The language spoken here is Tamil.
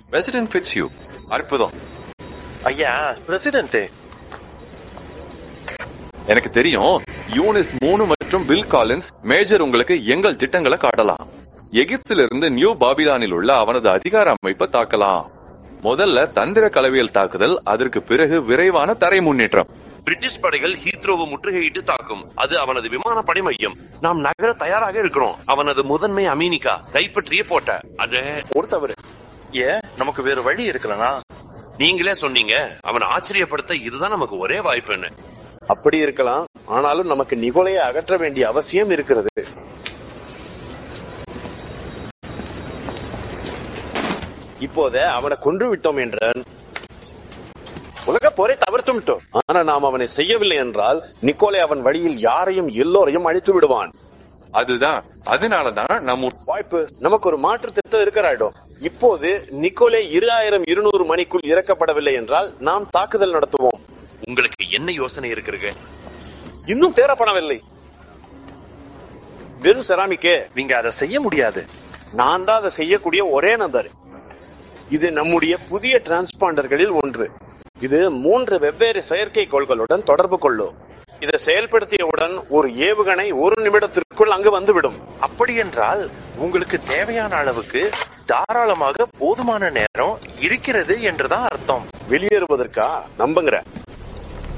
ரெசிடென்ட் ஃபிட்ஸ் யூ அற்புதம் ஐயா பிரசிடென்ட் எனக்கு தெரியும் யூனிஸ் மூணு மற்றும் பில் காலின்ஸ் மேஜர் உங்களுக்கு எங்கள் திட்டங்களை காட்டலாம் எகிப்திலிருந்து இருந்து நியூ பாபிலானில் உள்ள அவனது அதிகார அமைப்பை தாக்கலாம் முதல்ல தந்திர கலவியல் தாக்குதல் அதற்கு பிறகு விரைவான தரை முன்னேற்றம் பிரிட்டிஷ் படைகள் ஹீத்ரோவை முற்றுகையிட்டு தாக்கும் அது அவனது விமானப்படை மையம் நாம் நகர தயாராக இருக்கிறோம் அவனது முதன்மை அமீனிகா கைப்பற்றியே போட்ட அது ஒரு தவறு ஏன் நமக்கு வேற வழி இருக்கலனா நீங்களே சொன்னீங்க அவனை ஆச்சரியப்படுத்த இதுதான் நமக்கு ஒரே வாய்ப்புன்னு அப்படி இருக்கலாம் ஆனாலும் நமக்கு நிகோலையை அகற்ற வேண்டிய அவசியம் இருக்கிறது இப்போதே அவனை கொன்று விட்டோம் என்றான் உலக போரை தவிர்த்து விட்டோம் ஆனா நாம் அவனை செய்யவில்லை என்றால் நிக்கோலை அவன் வழியில் யாரையும் எல்லோரையும் அழித்து விடுவான் அதுதான் அதனாலதான் நம்ம வாய்ப்பு நமக்கு ஒரு மாற்று திட்டம் இருக்கிறாயிடும் இப்போது நிக்கோலே இரு ஆயிரம் இருநூறு மணிக்குள் இறக்கப்படவில்லை என்றால் நாம் தாக்குதல் நடத்துவோம் உங்களுக்கு என்ன யோசனை இருக்கிறது இன்னும் தேரப்படவில்லை வெறும் செராமிக்கே நீங்க அதை செய்ய முடியாது நான் தான் அதை செய்யக்கூடிய ஒரே நபர் இது நம்முடைய புதிய டிரான்ஸ்பாண்டர்களில் ஒன்று இது மூன்று வெவ்வேறு செயற்கைக்கோள்களுடன் தொடர்பு கொள்ளும் இதை செயல்படுத்தியவுடன் ஒரு ஏவுகணை ஒரு நிமிடத்திற்குள் அங்கு வந்துவிடும் அப்படி என்றால் உங்களுக்கு தேவையான அளவுக்கு தாராளமாக போதுமான நேரம் இருக்கிறது என்றுதான் அர்த்தம் வெளியேறுவதற்கா நம்புங்கிற